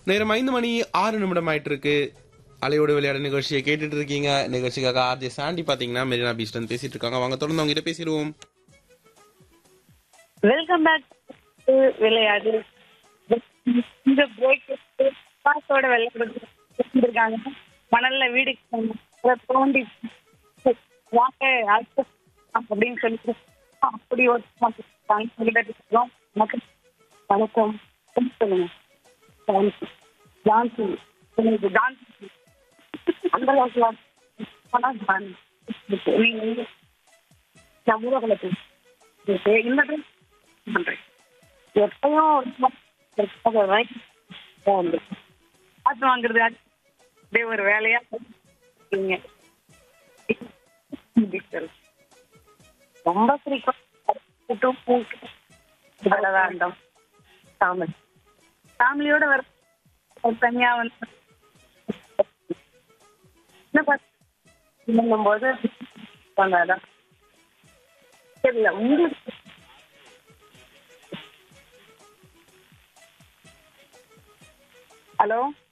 நேரம் ஐந்து மணி ஆறு நிமிடம் ஆயிட்டு இருக்கு அலையோடு விளையாட நிகழ்ச்சியை கேட்டுட்டு இருக்கீங்க நிகழ்ச்சிக்காக ஆர்ஜே சாண்டி பாத்தீங்கன்னா மெரினா பீச்ல இருந்து பேசிட்டு இருக்காங்க வாங்க தொடர்ந்து அவங்க கிட்ட பேசிடுவோம் வெல்கம் பேக் விளையாடு இந்த பிரேக் பாஸோட விளையாடுறாங்க மணல்ல வீடு கட்டணும், தோண்டி வாங்க அடுத்த அப்படின்னு சொல்லிட்டு அப்படி ஒரு இருக்கோம் வணக்கம் வணக்கம் சொல்லுங்க ஜான்சி ஜான்சி உங்களுக்கு ஜான்சி அந்த அளவுக்கு ஆனா ஜான்சி நீங்க நான் ஊரகலத்து இந்த time பண்றேன் எப்பயும் காசு வாங்குறது அப்படியே ஒரு வேலையா இருக்கீங்க. ரொம்ப பிடிக்கும் அவ்வளவுதான் இருந்தோம் ஃபேமிலி ஃபேமிலியோட வர ஒரு தனியா வந்து என்ன பார்த்து போது வந்தாதான் தெரியல உங்களுக்கு ஹலோ